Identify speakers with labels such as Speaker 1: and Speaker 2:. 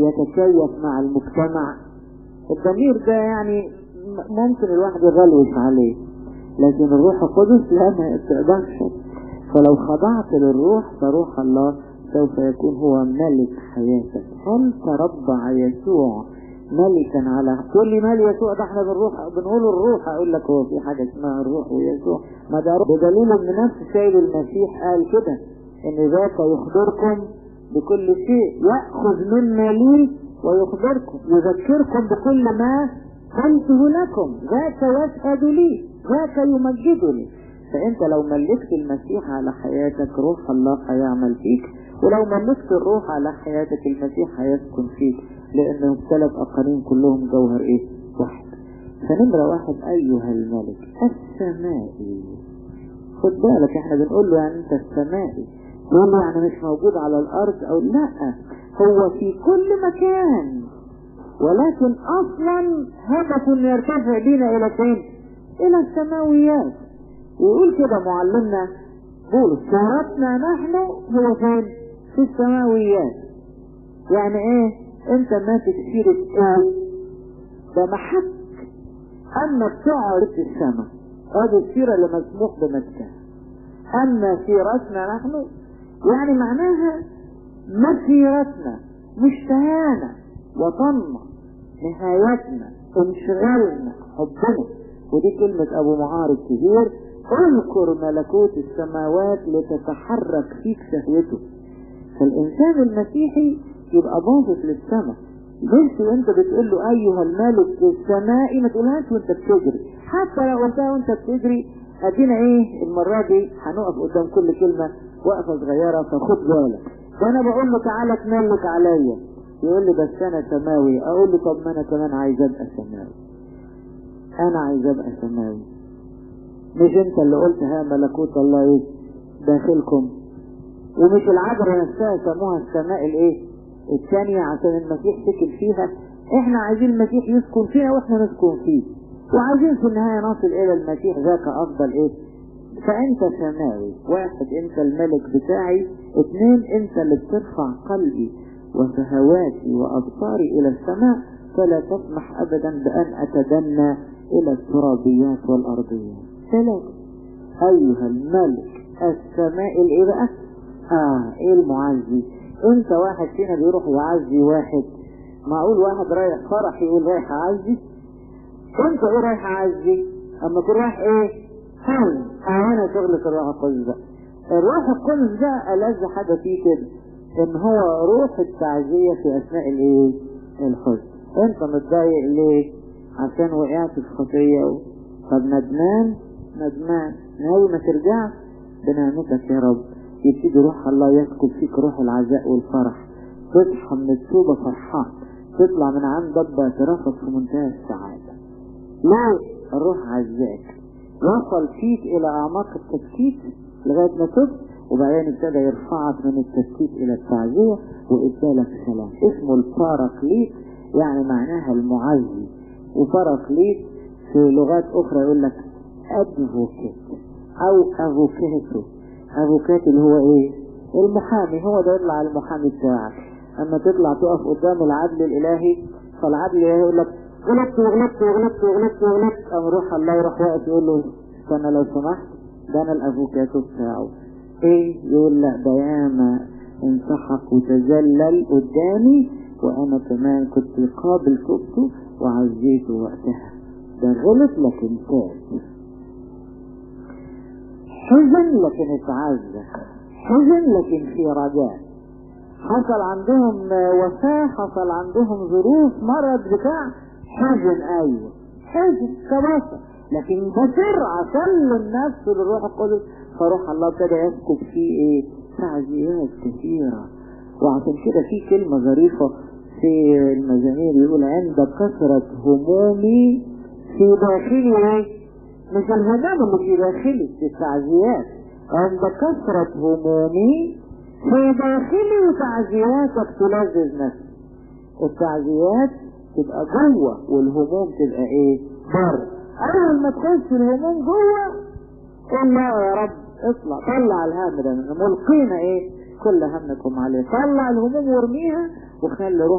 Speaker 1: يتكيف مع المجتمع الضمير ده يعني م- ممكن الواحد يغلوش عليه لكن الروح القدس لا ما تقدرش فلو خضعت للروح فروح الله سوف يكون هو ملك حياتك هل تربع يسوع ملكا على تقول لي مال يسوع ده احنا بنروح بنقول الروح اقول لك هو في حاجه اسمها الروح ويسوع ما ده روح. بدليل ان نفس السيد المسيح قال كده ان ذاك يخبركم بكل شيء ياخذ مما لي ويخبركم يذكركم بكل ما قلته لكم ذاك يشهد لي ذاك يمجدني فانت لو ملكت المسيح على حياتك روح الله هيعمل فيك ولو ملكت الروح على حياتك المسيح هيسكن فيك لانه الثلاث اقانيم كلهم جوهر ايه واحد فنمرة واحد ايها الملك السمائي خد بالك احنا بنقول له يعني انت السمائي تقول له يعني مش موجود على الارض او لا هو في كل مكان ولكن اصلا هدف يرتفع بنا الى فين الى السماويات ويقول كده معلمنا بولس شهرتنا نحن هو فين في السماويات يعني ايه انت ماسك سيرة ايه ده محك اما بتقعد في السماء هذه السيرة اللي مسموح بمسكها اما سيرتنا نحن يعني معناها مسيرتنا مشتهانا وطننا نهايتنا انشغالنا حبنا ودي كلمة ابو معارض كبير اذكر ملكوت السماوات لتتحرك فيك شهوته فالانسان المسيحي يبقى باصص للسماء بس وانت بتقول له ايها الملك السمائي ما تقولهاش وانت بتجري حتى لو قلتها وانت بتجري ادينا ايه المرة دي هنقف قدام كل كلمة وقفة صغيرة فخد بالك وانا بقول له تعالى تملك عليا يقول لي بس انا سماوي اقول له طب ما انا كمان عايز ابقى سماوي انا عايز ابقى سماوي مش انت اللي قلت ها ملكوت الله ايه داخلكم ومش العذراء نفسها سموها السماء الايه الثانية عشان المسيح سكن فيها احنا عايزين المسيح يسكن فينا واحنا نسكن فيه وعايزين في النهاية نصل الى المسيح ذاك افضل ايه فانت سماوي واحد انت الملك بتاعي اثنين انت اللي بترفع قلبي وشهواتي وابصاري الى السماء فلا تسمح ابدا بان اتدنى الى الترابيات والارضيات ثلاثة ايها الملك السماء الايه بقى اه ايه المعزي انت واحد فينا بيروح يعزي واحد معقول واحد رايح فرح يقول رايح اعزي انت ايه رايح اعزي اما تكون رايح ايه حزن انا شغلة الروح القدس ده الروح القدس ده ألذ حاجة فيه كده ان هو روح التعزية في اثناء الايه الحزن انت متضايق ليه عشان وقعت في خطية و... طب ندمان ندمان ناوي ما ترجعش بنعمتك يا رب يبتدي روح الله يسكب فيك روح العزاء والفرح تصحى من التوبة فرحان تطلع من عندك باعترافك في منتهى السعادة ليه الروح عزاك وصل فيك الى اعماق التسكيت لغاية ما تبت وبعدين ابتدى يرفعك من التسكيت الى التعزية وادالك سلام اسمه الباراكليت يعني معناها المعزي وباراكليت في لغات اخرى يقول لك ادفوكيت او افوكاتو افوكات اللي هو ايه المحامي هو ده يطلع المحامي بتاعك اما تطلع تقف قدام العدل الالهي فالعدل الالهي يقول لك غلطت وغلطت وغلطت وغلطت وغلطت قام روح الله يروح واقف يقول له استنى لو سمحت ده انا الافوكاتو بتاعه ايه يقول لا ده ياما انسحق وتذلل قدامي وانا كمان كنت قابل توبته وعزيته وقتها ده غلط لكن تاب حزن لكن اتعزى حزن لكن في رجاء حصل عندهم وفاة حصل عندهم ظروف مرض بتاع حزن ايوه حزن كبسة لكن بسرعة سلم نفسه للروح القدس فروح الله ابتدى يسكب فيه ايه تعزيات كثيرة وعشان كده في كلمة ظريفة في المزامير يقول عند كثرة همومي في داخلي ايه مش الهمام اللي في داخلي في التعزيات عند كثرة همومي في داخلي وتعزياتك تلذذ نفسي التعزيات تبقى جوه والهموم تبقى ايه بره اول ما تخش الهموم جوه قول لا يا رب اطلع طلع الهم ده ملقينا ايه كل همكم عليه طلع الهموم وارميها وخلي روح